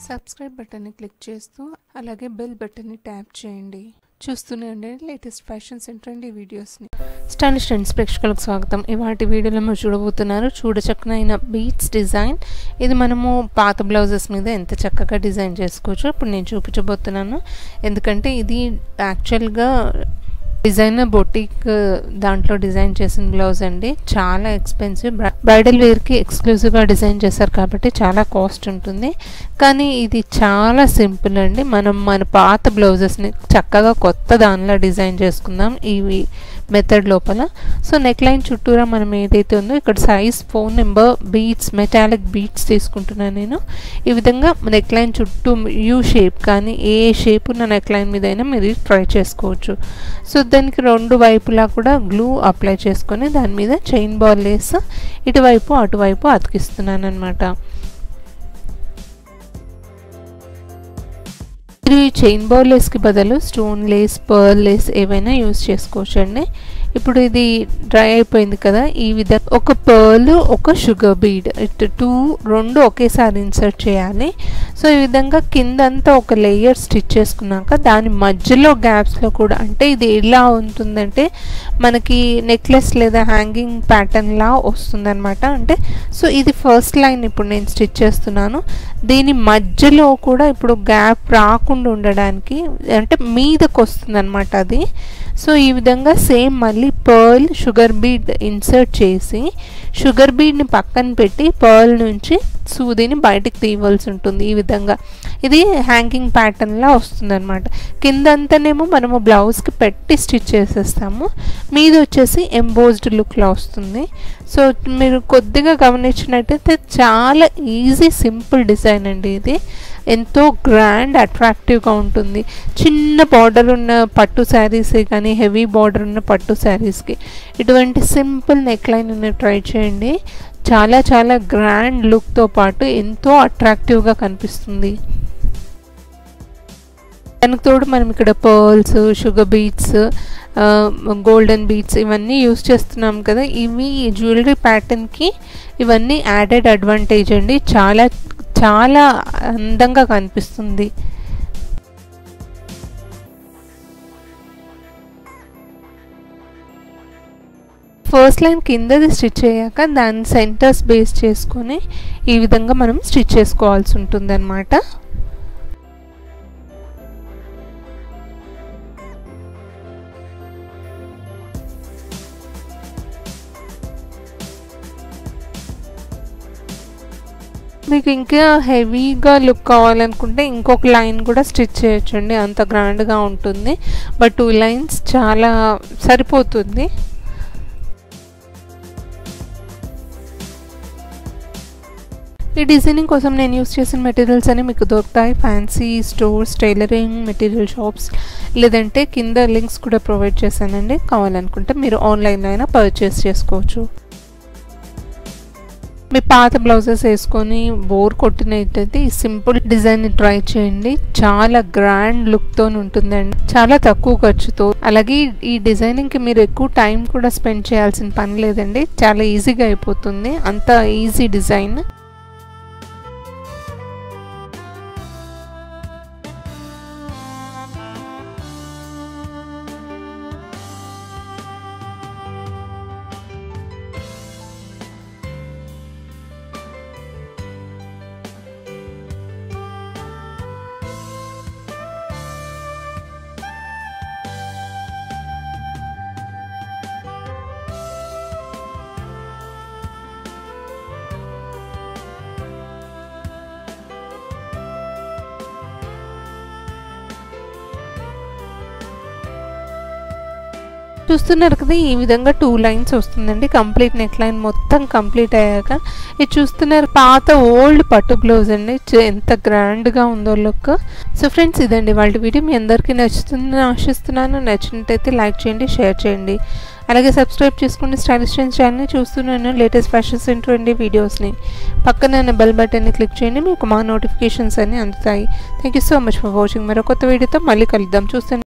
subscribe బటన్ని click చేస్తూ అలాగే బెల్ బటన్ని ట్యాప్ చేయండి చూస్తూనే ఉండండి లేటెస్ట్ ఫ్యాషన్స్ అండ్ ట్రెండీ వీడియోస్ని స్టైలిష్ ట్రెండ్స్ ప్రేక్షకులకు స్వాగతం ఇవాటి వీడియోలో మీరు చూడబోతున్నారు చూడచక్కనైన బీట్స్ డిజైన్ ఇది మనము పాత బ్లౌజెస్ మీద ఎంత చక్కగా డిజైన్ చేసుకోవచ్చు ఇప్పుడు నేను చూపించబోతున్నాను ఎందుకంటే ఇది యాక్చువల్గా డిజైనర్ బొటిక్ దాంట్లో డిజైన్ చేసిన బ్లౌజ్ అండి చాలా ఎక్స్పెన్సివ్ బ్రైడల్ వేర్కి ఎక్స్క్లూజివ్గా డిజైన్ చేశారు కాబట్టి చాలా కాస్ట్ ఉంటుంది కానీ ఇది చాలా సింపుల్ అండి మనం మన పాత బ్లౌజెస్ని చక్కగా కొత్త దానిలో డిజైన్ చేసుకుందాం ఇవి మెథడ్ లోపల సో నెక్ లైన్ చుట్టూరా మనం ఏదైతే ఉందో ఇక్కడ size phone number beads metallic beads తీసుకుంటున్నాను నేను ఈ విధంగా నెక్ లైన్ చుట్టూ యూ షేప్ కానీ ఏ షేప్ ఉన్న నెక్ లైన్ మీద అయినా మీరు ట్రై చేసుకోవచ్చు సో దానికి రెండు వైపులా కూడా గ్లూ అప్లై చేసుకొని దాని మీద చైన్ బాల్ లేస్ ఇటువైపు అటువైపు అతికిస్తున్నాను అనమాట మీరు ఈ చైన్ బాల్ లేస్కి బదులు స్టోన్ లేస్ పర్ల్ లేస్ ఏవైనా యూస్ చేసుకోవచ్చు అండి ఇప్పుడు ఇది డ్రై అయిపోయింది కదా ఈ విధంగా ఒక పర్ల్ ఒక షుగర్ బీడ్ ఇటు టూ రెండు ఒకేసారి ఇన్సర్ట్ చేయాలి సో ఈ విధంగా కిందంతా ఒక లేయర్ స్టిచ్ చేసుకున్నాక దాని మధ్యలో గ్యాప్స్లో కూడా అంటే ఇది ఎలా ఉంటుందంటే మనకి నెక్లెస్ లేదా హ్యాంగింగ్ ప్యాటర్న్ లా వస్తుందన్నమాట అంటే సో ఇది ఫస్ట్ లైన్ ఇప్పుడు నేను స్టిచ్ చేస్తున్నాను దీని మధ్యలో కూడా ఇప్పుడు గ్యాప్ రాకుండా ఉండడానికి అంటే మీదకి వస్తుంది అనమాట అది సో ఈ విధంగా సేమ్ మళ్ళీ పర్ల్ షుగర్ బీడ్ ఇన్సర్ట్ చేసి షుగర్ బీడ్ని పక్కన పెట్టి పర్ల్ నుంచి సూదిని బయటికి తీయవలసి ఉంటుంది ఈ విధంగా ఇది హ్యాంగింగ్ ప్యాటర్న్లా వస్తుంది అనమాట కిందంతానేమో మనము బ్లౌజ్కి పెట్టి స్టిచ్ చేసేస్తాము మీద వచ్చేసి ఎంబోజ్డ్ లుక్లో వస్తుంది సో మీరు కొద్దిగా గమనించినట్టయితే చాలా ఈజీ సింపుల్ డిజైన్ అండి ఇది ఎంతో గ్రాండ్ అట్రాక్టివ్గా ఉంటుంది చిన్న బార్డర్ ఉన్న పట్టు శారీస్ కానీ హెవీ బార్డర్ ఉన్న పట్టు శారీస్కి ఇటువంటి సింపుల్ నెక్ లైన్ ట్రై చేయండి చాలా చాలా గ్రాండ్ లుక్తో పాటు ఎంతో అట్రాక్టివ్గా కనిపిస్తుంది దానికి తోడు మనం ఇక్కడ pearls sugar beads golden beads ఇవన్నీ యూస్ చేస్తున్నాం కదా ఇవి జ్యువెలరీ ప్యాటర్న్కి ఇవన్నీ యాడెడ్ అడ్వాంటేజ్ అండి చాలా చాలా అందంగా కనిపిస్తుంది ఫస్ట్ లైన్ కిందది స్టిచ్ అయ్యాక దాన్ని సెంటర్స్ బేస్ చేసుకొని ఈ విధంగా మనం స్టిచ్ చేసుకోవాల్సి ఉంటుంది అనమాట మీకు ఇంకా హెవీగా లుక్ కావాలనుకుంటే ఇంకొక లైన్ కూడా స్టిచ్ చేయొచ్చండి అంత గ్రాండ్గా ఉంటుంది బట్ టూ లైన్స్ చాలా సరిపోతుంది ఈ డిజైనింగ్ కోసం నేను యూస్ చేసిన మెటీరియల్స్ అని మీకు దొరుకుతాయి fancy stores tailoring material shops లేదంటే కింద లింక్స్ కూడా ప్రొవైడ్ చేశానండి కావాలనుకుంటే మీరు ఆన్లైన్లో అయినా పర్చేస్ చేసుకోవచ్చు మీ పాత బ్లౌజెస్ వేసుకొని బోర్ కొట్టినట్టయితే ఈ సింపుల్ డిజైన్ ట్రై చేయండి చాలా గ్రాండ్ లుక్తో ఉంటుందండి చాలా తక్కువ ఖర్చుతో అలాగే ఈ డిజైనింగ్కి మీరు ఎక్కువ టైం కూడా స్పెండ్ చేయాల్సిన పని లేదండి చాలా ఈజీగా అయిపోతుంది అంత ఈజీ డిజైన్ చూస్తున్నారు కదా ఈ విధంగా టూ లైన్స్ వస్తుందండి కంప్లీట్ నెక్ లైన్ మొత్తం కంప్లీట్ అయ్యాక ఇది చూస్తున్నారు పాత ఓల్డ్ పట్టు బ్లౌజ్ అండి ఎంత గ్రాండ్గా ఉందో లుక్ సో ఫ్రెండ్స్ ఇదండి వాళ్ళ వీడియో మీ అందరికీ నచ్చుతుందని ఆశిస్తున్నాను నచ్చినట్టయితే లైక్ చేయండి షేర్ చేయండి అలాగే సబ్స్క్రైబ్ చేసుకోండి స్టైలిష్ ట్రెండ్స్ ఛానల్ని చూస్తున్నాను లేటెస్ట్ ఫ్యాషన్స్ ఇంటువంటి వీడియోస్ని పక్కన బెల్ బటన్ని క్లిక్ చేయండి మీకు మా నోటిఫికేషన్స్ అన్నీ అందుతాయి thank you so much for watching మరో కొత్త వీడియోతో మళ్ళీ కలుద్దాం చూస్తాను